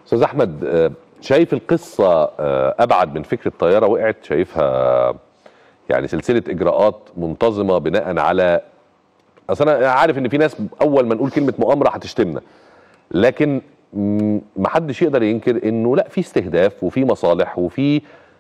استاذ احمد آه، شايف القصه آه، ابعد من فكره طياره وقعت شايفها يعني سلسله اجراءات منتظمه بناء على اصل انا عارف ان في ناس اول ما نقول كلمه مؤامره هتشتمنا لكن م- محدش يقدر ينكر انه لا في استهداف وفي مصالح وفي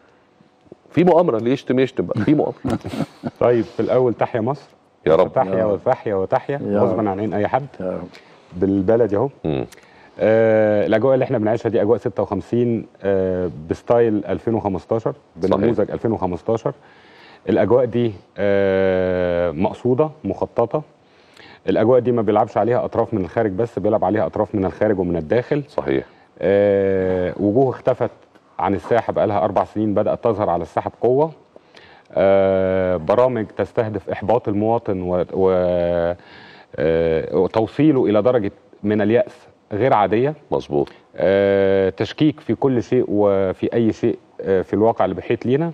في مؤامره اللي يشتم يشتم بقى في مؤامره طيب في الاول تحيا مصر يا رب تحيا وتحيا وتحيا يا غصبا رب. عن عين اي حد يا رب. بالبلد اهو مم. آه الاجواء اللي احنا بنعيشها دي اجواء 56 آه بستايل 2015 بنموذج 2015 الاجواء دي آه مقصوده مخططه الاجواء دي ما بيلعبش عليها اطراف من الخارج بس بيلعب عليها اطراف من الخارج ومن الداخل صحيح آه، وجوه اختفت عن الساحه بقالها اربع سنين بدات تظهر على الساحه بقوه آه، برامج تستهدف احباط المواطن و- و- آه، وتوصيله الى درجه من الياس غير عاديه مظبوط آه، تشكيك في كل شيء وفي اي شيء آه، في الواقع اللي بيحيط لينا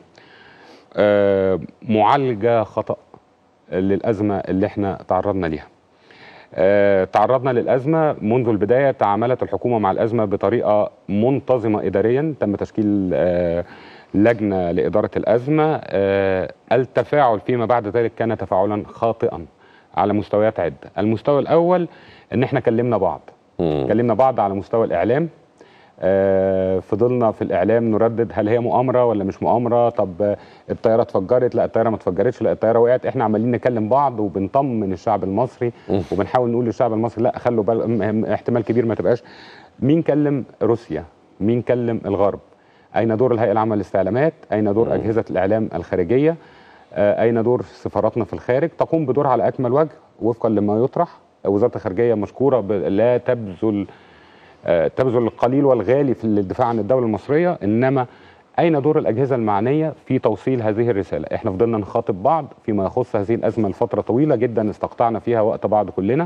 آه، معالجه خطا للازمه اللي احنا تعرضنا ليها آه، تعرضنا للازمه منذ البدايه تعاملت الحكومه مع الازمه بطريقه منتظمه اداريا تم تشكيل آه، لجنه لاداره الازمه آه، التفاعل فيما بعد ذلك كان تفاعلا خاطئا على مستويات عده المستوى الاول ان احنا كلمنا بعض مم. كلمنا بعض على مستوى الاعلام آه، فضلنا في الاعلام نردد هل هي مؤامره ولا مش مؤامره طب آه، الطياره اتفجرت لا الطياره ما اتفجرتش لا الطياره وقعت احنا عمالين نكلم بعض وبنطمن الشعب المصري مم. وبنحاول نقول للشعب المصري لا خلوا بال م- م- احتمال كبير ما تبقاش مين كلم روسيا مين كلم الغرب اين دور الهيئه العامه للاستعلامات اين دور مم. اجهزه الاعلام الخارجيه آه، اين دور سفاراتنا في الخارج تقوم بدورها على اكمل وجه وفقا لما يطرح وزاره الخارجيه مشكوره ب- لا تبذل آه، تبذل القليل والغالي في الدفاع عن الدوله المصريه انما اين دور الاجهزه المعنيه في توصيل هذه الرساله احنا فضلنا نخاطب بعض فيما يخص هذه الازمه لفتره طويله جدا استقطعنا فيها وقت بعض كلنا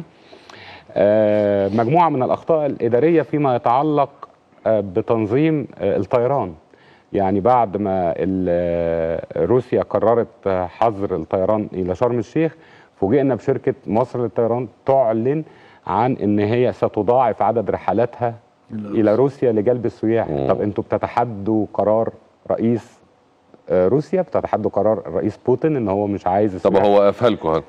آه، مجموعه من الاخطاء الاداريه فيما يتعلق آه، بتنظيم آه، الطيران يعني بعد ما ال- آه، روسيا قررت آه، حظر الطيران الى شرم الشيخ فوجئنا بشركه مصر للطيران تعلن عن ان هي ستضاعف عدد رحلاتها الى روسيا لجلب السياح مم. طب انتوا بتتحدوا قرار رئيس آه، روسيا بتتحدوا قرار الرئيس بوتين ان هو مش عايز طب السياح. هو قفها لكم ها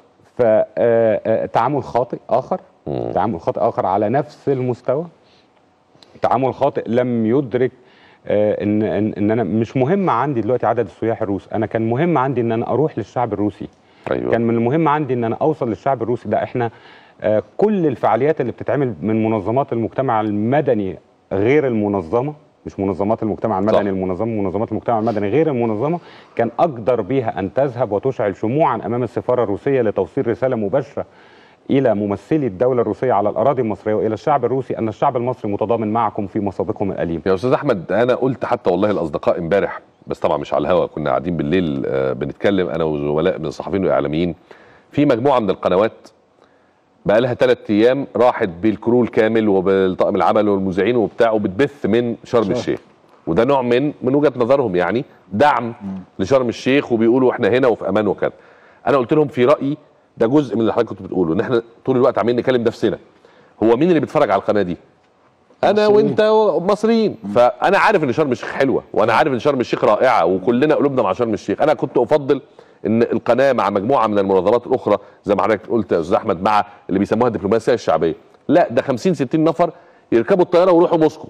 فتعامل خاطئ اخر مم. تعامل خاطئ اخر على نفس المستوى تعامل خاطئ لم يدرك آه، ان ان ان انا مش مهم عندي دلوقتي عدد السياح الروس انا كان مهم عندي ان انا اروح للشعب الروسي ايوه كان من المهم عندي ان انا اوصل للشعب الروسي ده احنا آه، كل الفعاليات اللي بتتعمل من منظمات المجتمع المدني غير المنظمه مش منظمات المجتمع المدني صح. المنظمه منظمات المجتمع المدني غير المنظمه كان اقدر بها ان تذهب وتشعل شموعا امام السفاره الروسيه لتوصيل رساله مباشره الى ممثلي الدوله الروسيه على الاراضي المصريه والى الشعب الروسي ان الشعب المصري متضامن معكم في مصابكم الاليم يا استاذ احمد انا قلت حتى والله الاصدقاء امبارح بس طبعا مش على الهوا كنا قاعدين بالليل آه، بنتكلم انا وزملاء من الصحفيين والاعلاميين في مجموعه من القنوات بقى لها ثلاث ايام راحت بالكرو الكامل وبالطاقم العمل والمذيعين وبتاع وبتبث من شرم صح. الشيخ وده نوع من من وجهه نظرهم يعني دعم لشرم الشيخ وبيقولوا احنا هنا وفي امان وكذا انا قلت لهم في رايي ده جزء من اللي حضرتك كنت بتقوله ان احنا طول الوقت عمالين نكلم نفسنا هو مين اللي بيتفرج على القناه دي انا مصريين. وانت مصريين فانا عارف ان شرم الشيخ حلوه وانا عارف ان شرم الشيخ رائعه وكلنا قلوبنا مع شرم الشيخ انا كنت افضل ان القناه مع مجموعه من المنظمات الاخرى زي ما حضرتك قلت يا استاذ احمد مع اللي بيسموها الدبلوماسيه الشعبيه لا ده 50 60 نفر يركبوا الطياره ويروحوا موسكو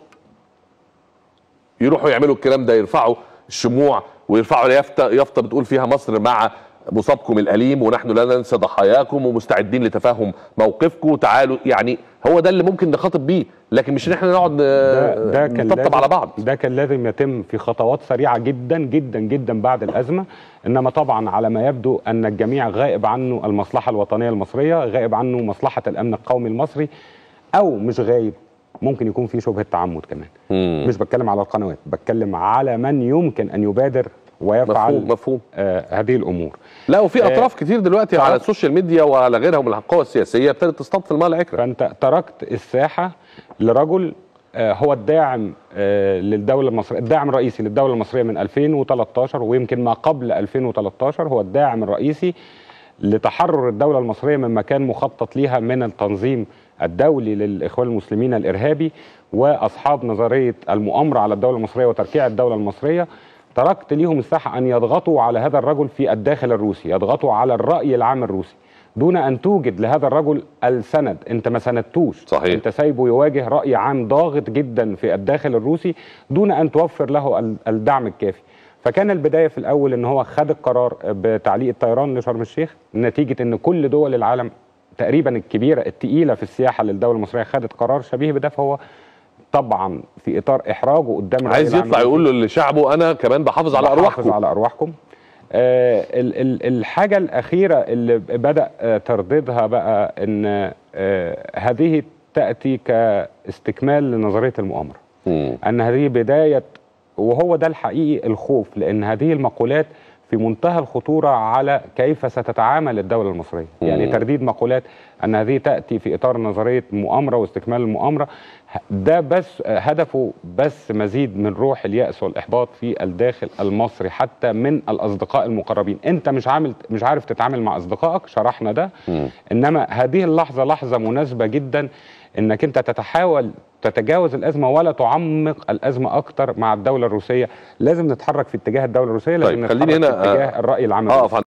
يروحوا يعملوا الكلام ده يرفعوا الشموع ويرفعوا يافطه يافطه بتقول فيها مصر مع مصابكم الاليم ونحن لا ننسى ضحاياكم ومستعدين لتفاهم موقفكم تعالوا يعني هو ده اللي ممكن نخاطب بيه لكن مش ان احنا نقعد ده, ده آه، كان نطبطب لازم على بعض ده كان لازم يتم في خطوات سريعه جدا جدا جدا بعد الازمه انما طبعا على ما يبدو ان الجميع غائب عنه المصلحه الوطنيه المصريه غائب عنه مصلحه الامن القومي المصري او مش غايب ممكن يكون في شبهه تعمد كمان مم. مش بتكلم على القنوات بتكلم على من يمكن ان يبادر ويفعل مفهوم مفهوم آه هذه الامور لا وفي آه، اطراف كتير دلوقتي على السوشيال ميديا وعلى غيرها من القوى السياسيه ابتدت تصطاد في الماء العكره فانت تركت الساحه لرجل آه، هو الداعم آه، للدوله المصريه الداعم الرئيسي للدوله المصريه من 2013 ويمكن ما قبل 2013 هو الداعم الرئيسي لتحرر الدوله المصريه مما كان مخطط ليها من التنظيم الدولي للاخوان المسلمين الارهابي واصحاب نظريه المؤامره على الدوله المصريه وتركيع الدوله المصريه تركت ليهم الساحه ان يضغطوا على هذا الرجل في الداخل الروسي يضغطوا على الراي العام الروسي دون ان توجد لهذا الرجل السند انت ما سندتوش صحيح. انت سايبه يواجه راي عام ضاغط جدا في الداخل الروسي دون ان توفر له ال- الدعم الكافي فكان البدايه في الاول ان هو خد القرار بتعليق الطيران لشرم الشيخ نتيجه ان كل دول العالم تقريبا الكبيره الثقيله في السياحه للدوله المصريه خدت قرار شبيه بده فهو طبعا في اطار احراجه قدام الرأي عايز العام يطلع الروسي. يقول له لشعبه انا كمان بحافظ على بحافظ ارواحكم على ارواحكم آه ال- ال- الحاجه الاخيره اللي بدا آه ترددها بقى ان آه هذه تاتي كاستكمال لنظريه المؤامره مم. ان هذه بدايه وهو ده الحقيقي الخوف لان هذه المقولات في منتهى الخطوره على كيف ستتعامل الدوله المصريه، يعني مم. ترديد مقولات ان هذه تاتي في اطار نظريه مؤامره واستكمال المؤامره ده بس هدفه بس مزيد من روح الياس والاحباط في الداخل المصري حتى من الاصدقاء المقربين، انت مش عامل مش عارف تتعامل مع اصدقائك شرحنا ده مم. انما هذه اللحظه لحظه مناسبه جدا انك انت تتحاول تتجاوز الازمه ولا تعمق الازمه اكتر مع الدوله الروسيه لازم نتحرك في اتجاه الدوله الروسيه لازم طيب، نتحرك خليني في هنا، اتجاه الراي العام اقف